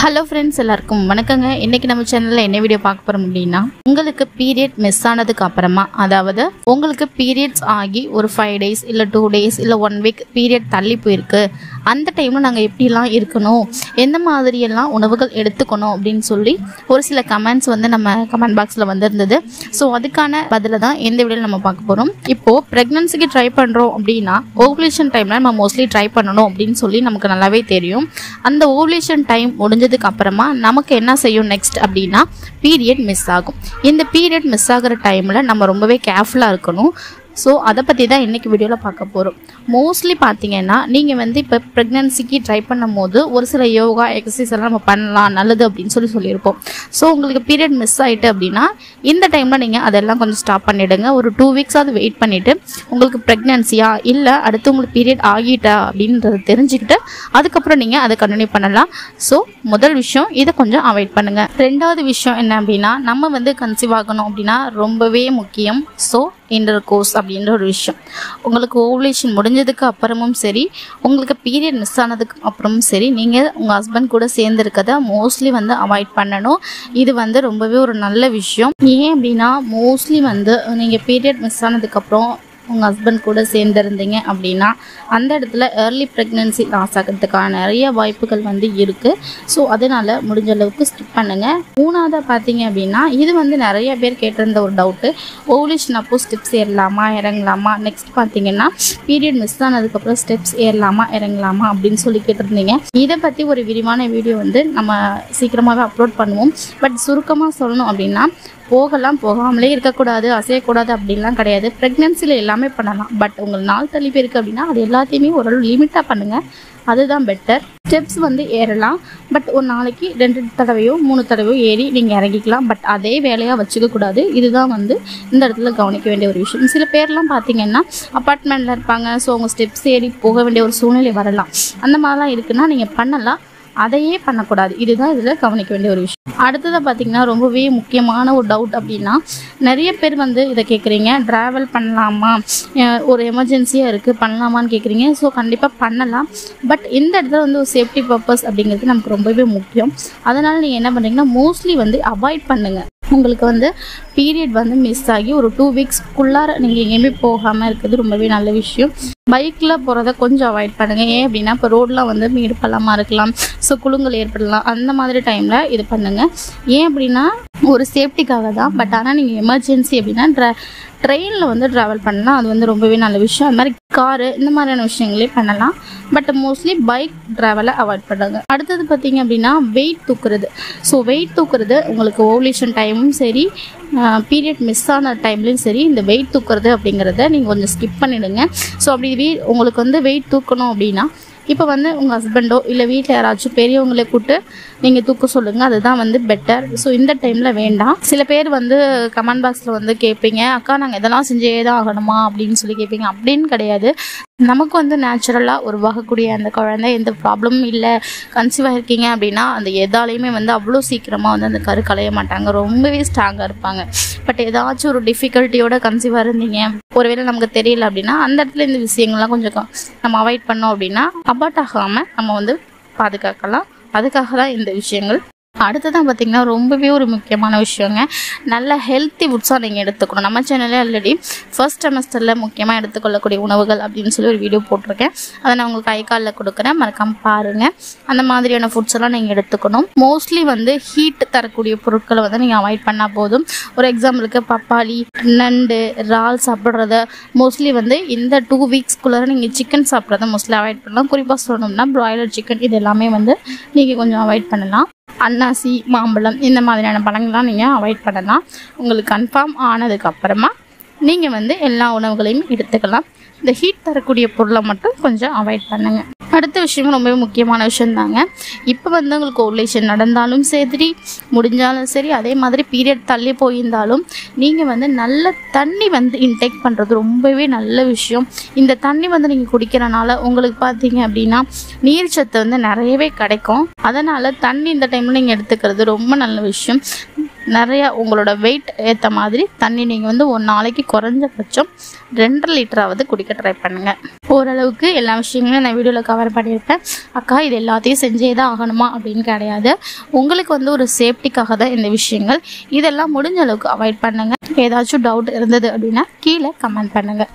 hello friends எல்லாருக்கும் வணக்கங்க இன்னைக்கு நம்ம சேனலில் என்ன வீடியோ பார்க்க போகிறோம் அப்படின்னா உங்களுக்கு பீரியட் மிஸ் ஆனதுக்கு அப்புறமா அதாவது உங்களுக்கு பீரியட்ஸ் ஆகி ஒரு ஃபைவ் டேஸ் இல்லை டூ டேஸ் இல்லை ஒன் வீக் பீரியட் தள்ளி போயிருக்கு அந்த டைமில் நாங்கள் எப்படிலாம் இருக்கணும் எந்த மாதிரியெல்லாம் உணவுகள் எடுத்துக்கணும் அப்படின்னு சொல்லி ஒரு சில கமெண்ட்ஸ் வந்து நம்ம கமெண்ட் பாக்ஸில் வந்திருந்தது ஸோ அதுக்கான பதிலை தான் எந்த வீடியோவில் நம்ம பார்க்க போகிறோம் இப்போது ப்ரெக்னன்சிக்கு ட்ரை பண்ணுறோம் அப்படின்னா ஓவுலேஷன் டைமில் நம்ம மோஸ்ட்லி ட்ரை பண்ணணும் அப்படின்னு சொல்லி நமக்கு நல்லாவே தெரியும் அந்த ஓவுலேஷன் டைம் முடிஞ்சதுக்கு அப்புறமா நமக்கு என்ன செய்யும் நெக்ஸ்ட் அப்படின்னா பீரியட் மிஸ் ஆகும் இந்த பீரியட் மிஸ் ஆகிற டைமில் நம்ம ரொம்பவே கேர்ஃபுல்லாக இருக்கணும் ஸோ அதை பற்றி தான் இன்றைக்கி வீடியோவில் பார்க்க போகிறோம் மோஸ்ட்லி பார்த்தீங்கன்னா நீங்கள் வந்து இப்போ ப்ரெக்னன்சிக்கு ட்ரை பண்ணும் போது ஒரு சில யோகா எக்ஸசைஸ் எல்லாம் நம்ம பண்ணலாம் நல்லது அப்படின்னு சொல்லி சொல்லியிருப்போம் ஸோ உங்களுக்கு பீரியட் மிஸ் ஆகிட்டு அப்படின்னா இந்த டைமில் நீங்கள் அதெல்லாம் கொஞ்சம் ஸ்டாப் பண்ணிவிடுங்க ஒரு டூ வீக்ஸாவது வெயிட் பண்ணிவிட்டு உங்களுக்கு ப்ரெக்னன்சியா இல்லை அடுத்து உங்களுக்கு பீரியட் ஆகிட்டா அப்படின்றத தெரிஞ்சுக்கிட்டு அதுக்கப்புறம் நீங்கள் அதை கண்டினியூ பண்ணலாம் ஸோ முதல் விஷயம் இதை கொஞ்சம் அவாய்ட் பண்ணுங்கள் ரெண்டாவது விஷயம் என்ன அப்படின்னா நம்ம வந்து கன்சீவ் ஆகணும் அப்படின்னா ரொம்பவே முக்கியம் ஸோ இன்டர் கோர்ஸ் அப்படின்ற ஒரு விஷயம் உங்களுக்கு ஓவுலேஷன் முடிஞ்சதுக்கு அப்புறமும் சரி உங்களுக்கு பீரியட் மிஸ் ஆனதுக்கு அப்புறமும் சரி நீங்கள் உங்கள் ஹஸ்பண்ட் கூட சேர்ந்து இருக்கதை மோஸ்ட்லி வந்து அவாய்ட் பண்ணணும் இது வந்து ரொம்பவே ஒரு நல்ல விஷயம் ஏன் அப்படின்னா மோஸ்ட்லி வந்து நீங்கள் பீரியட் மிஸ் ஆனதுக்கப்புறம் உங்கள் ஹஸ்பண்ட் கூட சேர்ந்துருந்தீங்க அப்படின்னா அந்த இடத்துல ஏர்லி ப்ரெக்னென்சி லாஸ் ஆகிறதுக்கான நிறைய வாய்ப்புகள் வந்து இருக்குது ஸோ அதனால் முடிஞ்ச அளவுக்கு ஸ்கிப் பண்ணுங்கள் மூணாவதாக பார்த்தீங்க அப்படின்னா இது வந்து நிறைய பேர் கேட்டிருந்த ஒரு டவுட்டு ஓவலேஷன் அப்போ ஸ்டெப்ஸ் ஏறலாமா இறங்கலாமா நெக்ஸ்ட் பார்த்தீங்கன்னா பீரியட் மிஸ் ஆனதுக்கப்புறம் ஸ்டெப்ஸ் ஏறலாமா இறங்கலாமா அப்படின்னு சொல்லி கேட்டிருந்தீங்க இதை பற்றி ஒரு விரிவான வீடியோ வந்து நம்ம சீக்கிரமாகவே அப்லோட் பண்ணுவோம் பட் சுருக்கமாக சொல்லணும் அப்படின்னா போகலாம் போகாமலே இருக்கக்கூடாது அசையக்கூடாது அப்படின்லாம் கிடையாது ப்ரெக்னென்சியில் எல்லாமே பண்ணலாம் பட் உங்களுக்கு நாள் தள்ளி போயிருக்கு அப்படின்னா அது எல்லாத்தையுமே ஓரளவு லிமிட்டாக பண்ணுங்கள் அதுதான் பெட்டர் ஸ்டெப்ஸ் வந்து ஏறலாம் பட் ஒரு நாளைக்கு ரெண்டு தடவையோ மூணு தடவையோ ஏறி நீங்கள் இறங்கிக்கலாம் பட் அதே வேலையாக வச்சுக்க கூடாது இதுதான் வந்து இந்த இடத்துல கவனிக்க வேண்டிய ஒரு விஷயம் சில பேர்லாம் பார்த்தீங்கன்னா அப்பார்ட்மெண்ட்டில் இருப்பாங்க ஸோ அவங்க ஸ்டெப்ஸ் ஏறி போக வேண்டிய ஒரு சூழ்நிலை வரலாம் அந்த மாதிரிலாம் இருக்குன்னா நீங்கள் பண்ணலாம் அதையே பண்ணக்கூடாது இதுதான் இதில் கவனிக்க வேண்டிய ஒரு விஷயம் அடுத்ததாக பார்த்தீங்கன்னா ரொம்பவே முக்கியமான ஒரு டவுட் அப்படின்னா நிறைய பேர் வந்து இதை கேட்குறீங்க ட்ராவல் பண்ணலாமா அஹ் ஒரு எமர்ஜென்சியாக இருக்குது பண்ணலாமான்னு கேட்குறீங்க ஸோ கண்டிப்பாக பண்ணலாம் பட் இந்த இடத்துல வந்து ஒரு சேஃப்டி பர்பஸ் அப்படிங்கிறது நமக்கு ரொம்பவே முக்கியம் அதனால் நீங்கள் என்ன பண்ணுறீங்கன்னா மோஸ்ட்லி வந்து அவாய்ட் பண்ணுங்கள் உங்களுக்கு வந்து பீரியட் வந்து மிஸ் ஆகி ஒரு டூ வீக்ஸ்க்குள்ளார நீங்கள் எங்கேயுமே போகாமல் இருக்கிறது ரொம்பவே நல்ல விஷயம் பைக்கில் போகிறத கொஞ்சம் அவாய்ட் பண்ணுங்கள் ஏன் அப்படின்னா இப்போ ரோடெலாம் வந்து மேடு பள்ளமாக இருக்கலாம் ஸோ குழுங்கள் ஏற்படலாம் அந்த மாதிரி டைமில் இது பண்ணுங்கள் ஏன் அப்படின்னா ஒரு சேஃப்டிக்காக தான் பட் ஆனால் நீங்கள் எமர்ஜென்சி அப்படின்னா ட்ர ட்ரெயினில் வந்து ட்ராவல் பண்ணலாம் அது வந்து ரொம்பவே நல்ல விஷயம் அது மாதிரி காரு இந்த மாதிரியான விஷயங்களே பண்ணலாம் பட் மோஸ்ட்லி பைக் ட்ராவலை அவாய்ட் பண்ணுங்க அடுத்தது பார்த்தீங்க அப்படின்னா வெயிட் தூக்குறது ஸோ வெயிட் தூக்குறது உங்களுக்கு ஓவலேஷன் டைமும் சரி பீரியட் மிஸ் ஆன டைம்லேயும் சரி இந்த வெயிட் தூக்குறது அப்படிங்கிறத நீங்கள் கொஞ்சம் ஸ்கிப் பண்ணிவிடுங்க ஸோ அப்படி வீ உங்களுக்கு வந்து வெயிட் தூக்கணும் அப்படின்னா இப்போ வந்து உங்கள் ஹஸ்பண்டோ இல்லை வீட்டில் யாராச்சும் பெரியவங்களே கூப்பிட்டு நீங்கள் தூக்க சொல்லுங்கள் அதுதான் வந்து பெட்டர் ஸோ இந்த டைமில் வேண்டாம் சில பேர் வந்து கமெண்ட் பாக்ஸில் வந்து கேட்பீங்க அக்கா நாங்கள் இதெல்லாம் செஞ்சே தான் ஆகணுமா அப்படின்னு சொல்லி கேட்பீங்க அப்படின்னு கிடையாது நமக்கு வந்து நேச்சுரலாக உருவாகக்கூடிய அந்த குழந்தை எந்த ப்ராப்ளமும் இல்லை கன்சீவ் ஆகிருக்கீங்க அப்படின்னா அந்த எதாலையுமே வந்து அவ்வளோ சீக்கிரமாக வந்து அந்த கரு களைய மாட்டாங்க ரொம்பவே ஸ்ட்ராங்காக இருப்பாங்க பட் ஏதாச்சும் ஒரு டிஃபிகல்ட்டியோட கன்சீவாக இருந்தீங்க ஒருவேளை நமக்கு தெரியல அப்படின்னா அந்த இடத்துல இந்த விஷயங்கள்லாம் கொஞ்சம் க- நம்ம அவாய்ட் பண்ணோம் அப்படின்னா அபார்ட் ஆகாமல் நம்ம வந்து பாதுகாக்கலாம் அதுக்காக தான் இந்த விஷயங்கள் அடுத்ததான் பார்த்தீங்கன்னா ரொம்பவே ஒரு முக்கியமான விஷயங்க நல்ல ஹெல்த்தி ஃபுட்ஸாக நீங்கள் எடுத்துக்கணும் நம்ம சேனல்லே ஆல்ரெடி ஃபர்ஸ்ட் செமஸ்டரில் முக்கியமாக எடுத்துக்கொள்ளக்கூடிய உணவுகள் அப்படின்னு சொல்லி ஒரு வீடியோ போட்டிருக்கேன் அதை நான் உங்களுக்கு கை காலில் கொடுக்குறேன் மறக்காம பாருங்கள் அந்த மாதிரியான ஃபுட்ஸ் எல்லாம் நீங்கள் எடுத்துக்கணும் மோஸ்ட்லி வந்து ஹீட் தரக்கூடிய பொருட்களை வந்து நீங்கள் அவாய்ட் பண்ணால் போதும் ஒரு எக்ஸாம்பிளுக்கு பப்பாளி நண்டு இறால் சாப்பிட்றத மோஸ்ட்லி வந்து இந்த டூ வீக்ஸ்க்குள்ளார நீங்கள் சிக்கன் சாப்பிட்றத மோஸ்ட்லி அவாய்ட் பண்ணலாம் குறிப்பாக சொல்லணும்னா ப்ராய்லர் சிக்கன் இது எல்லாமே வந்து நீங்கள் கொஞ்சம் அவாய்ட் பண்ணலாம் அன்னாசி மாம்பழம் இந்த மாதிரியான பழங்கள்லாம் நீங்கள் அவாய்ட் பண்ணலாம் உங்களுக்கு கன்ஃபார்ம் ஆனதுக்கு அப்புறமா நீங்கள் வந்து எல்லா உணவுகளையும் எடுத்துக்கலாம் இந்த ஹீட் தரக்கூடிய பொருளை மட்டும் கொஞ்சம் அவாய்ட் பண்ணுங்க அடுத்த விஷயம் ரொம்பவே முக்கியமான விஷயம் தாங்க இப்போ வந்து உங்களுக்கு ஓவலேஷன் நடந்தாலும் சரி முடிஞ்சாலும் சரி அதே மாதிரி பீரியட் தள்ளி போயிருந்தாலும் நீங்கள் வந்து நல்ல தண்ணி வந்து இன்டேக் பண்ணுறது ரொம்பவே நல்ல விஷயம் இந்த தண்ணி வந்து நீங்கள் குடிக்கிறனால உங்களுக்கு பார்த்தீங்க அப்படின்னா நீர் சத்து வந்து நிறையவே கிடைக்கும் அதனால் தண்ணி இந்த டைமில் நீங்கள் எடுத்துக்கிறது ரொம்ப நல்ல விஷயம் நிறையா உங்களோட வெயிட் ஏற்ற மாதிரி தண்ணி நீங்கள் வந்து ஒரு நாளைக்கு குறைஞ்சபட்சம் ரெண்டரை லிட்டராவது குடிக்க ட்ரை பண்ணுங்கள் ஓரளவுக்கு எல்லா விஷயங்களும் நான் வீடியோவில் கவர் பண்ணியிருப்பேன் அக்கா இது எல்லாத்தையும் செஞ்சே தான் ஆகணுமா அப்படின்னு கிடையாது உங்களுக்கு வந்து ஒரு சேஃப்டிக்காக தான் இந்த விஷயங்கள் இதெல்லாம் முடிஞ்ச அளவுக்கு அவாய்ட் பண்ணுங்கள் ஏதாச்சும் டவுட் இருந்தது அப்படின்னா கீழே கமெண்ட் பண்ணுங்கள்